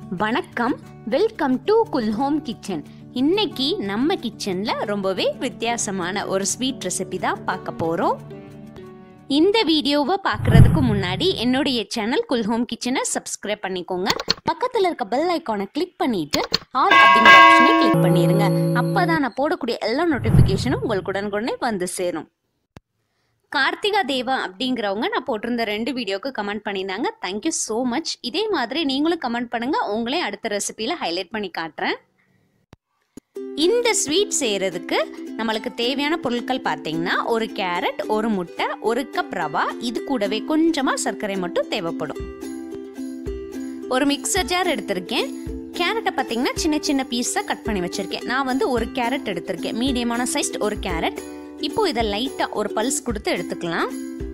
வணக்கம் welcome to cool home kitchen இன்னைக்கு நம்ம கிச்சன்ல ரொம்பவே வித்தியாசமான ஒரு ஸ்வீட் ரெசிபி தான் பார்க்க போறோம் இந்த வீடியோவை பார்க்கறதுக்கு முன்னாடி என்னுடைய சேனல் குல் ஹோம் கிச்சனை சப்ஸ்கிரைப் பண்ணிக்கோங்க பக்கத்தில் இருக்க பெல் ஐக்கானை கிளிக் பண்ணிட்டு ஆல் அப்படிங்கிற ஆப்ஷனை கிளிக் பண்ணிடுங்க அப்பதான் நான் போடக்கூடிய எல்லா நோட்டிஃபிகேஷனும் உங்களுக்கு உடனுக்குடனே வந்து சேரும் கார்த்திகா தேவா அப்படிங்கிறவங்க நான் போட்டிருந்த ரெண்டு வீடியோக்கு கமெண்ட் பண்ணியிருந்தாங்க தேங்க்யூ ஸோ மச் இதே மாதிரி நீங்களும் கமெண்ட் பண்ணுங்க உங்களே அடுத்த ரெசிபியில் ஹைலைட் பண்ணி காட்டுறேன் இந்த ஸ்வீட் செய்கிறதுக்கு நம்மளுக்கு தேவையான பொருட்கள் பார்த்தீங்கன்னா ஒரு கேரட் ஒரு முட்டை ஒரு கப் ரவா இது கூடவே கொஞ்சமாக சர்க்கரை மட்டும் தேவைப்படும் ஒரு மிக்சர் ஜார் எடுத்திருக்கேன் கேரட்டை பார்த்தீங்கன்னா சின்ன சின்ன பீஸாக கட் பண்ணி வச்சுருக்கேன் நான் வந்து ஒரு கேரட் எடுத்திருக்கேன் மீடியமான சைஸ் ஒரு கேரட் இப்போ இதை லைட்டாக ஒரு பல்ஸ் கொடுத்து எடுத்துக்கலாம்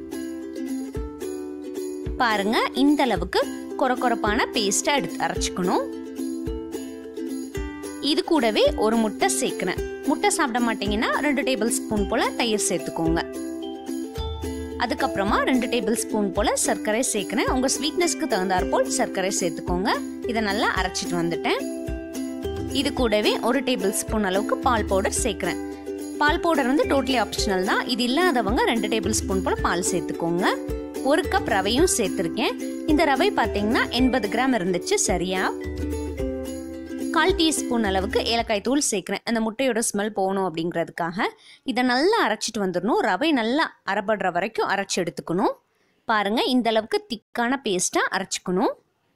பாருங்க இந்த அளவுக்கு கொர கொரப்பான பேஸ்ட்டை எடுத்து அரைச்சிக்கணும் இது கூடவே ஒரு முட்டை சேர்க்கிறேன் முட்டை சாப்பிட மாட்டீங்கன்னா ரெண்டு டேபிள் ஸ்பூன் போல தயிர் சேர்த்துக்கோங்க அதுக்கப்புறமா ரெண்டு டேபிள் ஸ்பூன் போல சர்க்கரை சேர்க்கிறேன் உங்க ஸ்வீட்னஸ்க்கு தகுந்தாற் போல் சர்க்கரை சேர்த்துக்கோங்க இதை நல்லா அரைச்சிட்டு வந்துட்டேன் இது கூடவே ஒரு டேபிள் ஸ்பூன் அளவுக்கு பால் பவுடர் சேர்க்கிறேன் பால் பவுடர் வந்து டோட்டலி ஆப்ஷனல் தான் இது இல்லாதவங்க ரெண்டு டேபிள் ஸ்பூன் போல் பால் சேர்த்துக்கோங்க ஒரு கப் ரவையும் சேர்த்துருக்கேன் இந்த ரவை பார்த்தீங்கன்னா எண்பது கிராம் இருந்துச்சு சரியா கால் டீஸ்பூன் அளவுக்கு ஏலக்காய் தூள் சேர்க்குறேன் அந்த முட்டையோட ஸ்மெல் போகணும் அப்படிங்கிறதுக்காக இதை நல்லா அரைச்சிட்டு வந்துடணும் ரவை நல்லா அரைப்படுற வரைக்கும் அரைச்சி எடுத்துக்கணும் பாருங்கள் இந்த அளவுக்கு திக்கான பேஸ்ட்டாக அரைச்சிக்கணும்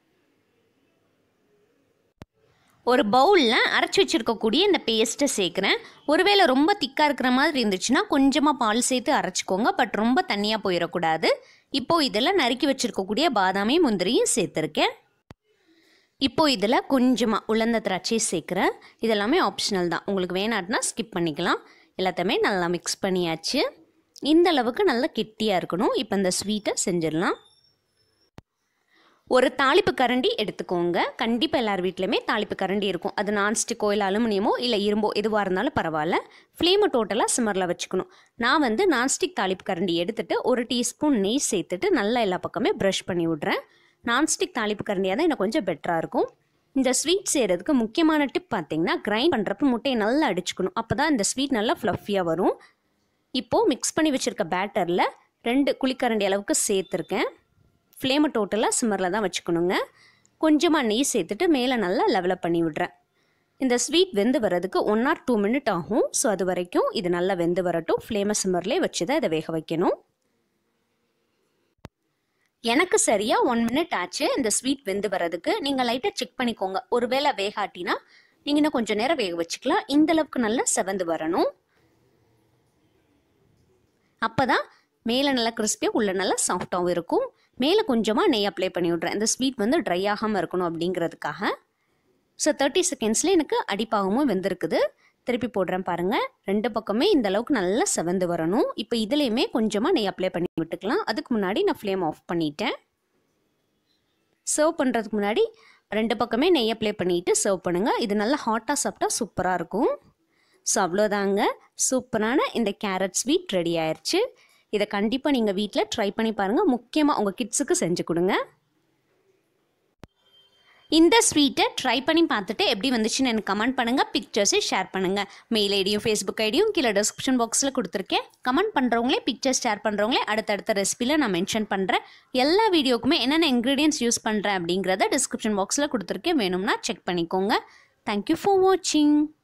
ஒரு பவுலில் அரைச்சி வச்சுருக்கக்கூடிய இந்த பேஸ்ட்டை சேர்க்குறேன் ஒருவேளை ரொம்ப திக்காக இருக்கிற மாதிரி இருந்துச்சுன்னா கொஞ்சமாக பால் சேர்த்து அரைச்சிக்கோங்க பட் ரொம்ப தண்ணியாக போயிடக்கூடாது இப்போது இதில் நறுக்கி வச்சுருக்கக்கூடிய பாதாமையும் முந்திரியும் சேர்த்துருக்கேன் இப்போ இதில் கொஞ்சமாக உலர்ந்த திராட்சை சேர்க்குறேன் இதெல்லாமே ஆப்ஷனல் தான் உங்களுக்கு வேணாட்னா ஸ்கிப் பண்ணிக்கலாம் எல்லாத்தையுமே நல்லா மிக்ஸ் பண்ணியாச்சு இந்த அளவுக்கு நல்லா கெட்டியாக இருக்கணும் இப்போ இந்த ஸ்வீட்டை செஞ்சிடலாம் ஒரு தாளிப்பு கரண்டி எடுத்துக்கோங்க கண்டிப்பாக எல்லார் வீட்லையுமே தாளிப்பு கரண்டி இருக்கும் அது நான்ஸ்டிக்கோ இல்லை அலுமினியமோ இல்லை இரும்போ எதுவாக இருந்தாலும் பரவாயில்ல ஃப்ளேமை டோட்டலாக சிம்மரில் வச்சுக்கணும் நான் வந்து நான்ஸ்டிக் தாளிப்பு கரண்டி எடுத்துட்டு ஒரு டீஸ்பூன் நெய் சேர்த்துட்டு நல்லா எல்லா பக்கமே ப்ரஷ் பண்ணி விட்றேன் நான்ஸ்டிக் தாளிப்பு கரண்டியாக தான் எனக்கு கொஞ்சம் பெட்டராக இருக்கும் இந்த ஸ்வீட் செய்கிறதுக்கு முக்கியமான டிப் பார்த்தீங்கன்னா கிரைண்ட் பண்ணுறப்ப முட்டையை நல்லா அடிச்சுக்கணும் அப்போ தான் இந்த ஸ்வீட் நல்லா ஃப்ளஃபியாக வரும் இப்போது மிக்ஸ் பண்ணி வச்சுருக்க பேட்டரில் ரெண்டு குழிக்கரண்டி அளவுக்கு சேர்த்துருக்கேன் ஃப்ளேமை டோட்டலாக சிம்மரில் தான் வச்சுக்கணுங்க கொஞ்சமாக நெய் சேர்த்துட்டு மேலே நல்லா லெவலப் பண்ணி விட்றேன் இந்த ஸ்வீட் வெந்து வர்றதுக்கு ஒன் ஆர் டூ மினிட் ஆகும் ஸோ அது வரைக்கும் இது நல்லா வெந்து வரட்டும் ஃப்ளேமை சிம்மர்லேயே வச்சு தான் இதை வேக வைக்கணும் எனக்கு சரியாக ஒன் மினிட் ஆச்சு இந்த ஸ்வீட் வெந்து வர்றதுக்கு நீங்கள் லைட்டாக செக் பண்ணிக்கோங்க ஒருவேளை வேகாட்டினா நீங்கள் இன்னும் கொஞ்சம் நேரம் வேக வச்சுக்கலாம் இந்த அளவுக்கு நல்லா செவந்து வரணும் அப்போ தான் மேலே நல்லா கிறிஸ்பியாக உள்ள நல்லா சாஃப்டாகவும் இருக்கும் மேலே கொஞ்சமாக நெய் அப்ளை பண்ணி விட்றேன் இந்த ஸ்வீட் வந்து ட்ரை ஆகாமல் இருக்கணும் அப்படிங்கிறதுக்காக ஸோ தேர்ட்டி செகண்ட்ஸில் எனக்கு அடிப்பாகமும் வெந்திருக்குது திருப்பி போடுறேன் பாருங்கள் ரெண்டு பக்கமே இந்த அளவுக்கு நல்லா செவந்து வரணும் இப்போ இதுலேயுமே கொஞ்சமாக நெய் அப்ளை பண்ணி விட்டுக்கலாம் அதுக்கு முன்னாடி நான் ஃப்ளேம் ஆஃப் பண்ணிட்டேன் சர்வ் பண்ணுறதுக்கு முன்னாடி ரெண்டு பக்கமே நெய் அப்ளை பண்ணிவிட்டு சர்வ் பண்ணுங்கள் இது நல்லா ஹாட்டாக சாப்பிட்டா சூப்பராக இருக்கும் ஸோ அவ்வளோதாங்க சூப்பரான இந்த கேரட் ஸ்வீட் ரெடி ஆயிடுச்சு இதை கண்டிப்பாக நீங்கள் வீட்டில் ட்ரை பண்ணி பாருங்கள் முக்கியமாக உங்கள் கிட்ஸுக்கு செஞ்சு கொடுங்க இந்த ஸ்வீட்டை ட்ரை பண்ணி பார்த்துட்டு எப்படி வந்துச்சுன்னு எனக்கு கமெண்ட் பண்ணுங்கள் பிக்சர்ஸை ஷேர் பண்ணுங்கள் மெயில் ஐடியும் ஃபேஸ்புக் ஐடியும் கீழே டிஸ்கிரிப்ஷன் பாக்ஸில் கொடுத்துருக்கேன் கமெண்ட் பண்ணுறவங்களே பிக்சர்ஸ் ஷேர் பண்ணுறவங்களே அடுத்தடுத்த ரெசிபியில் நான் மென்ஷன் பண்ணுறேன் எல்லா வீடியோக்குமே என்னென்ன இன்க்ரீடியன்ஸ் யூஸ் பண்ணுறேன் அப்படிங்கிறத டிஸ்கிரிப்ஷன் பாக்ஸில் கொடுத்துருக்கேன் வேணும்னா செக் பண்ணிக்கோங்க தேங்க்யூ ஃபார் வாட்சிங்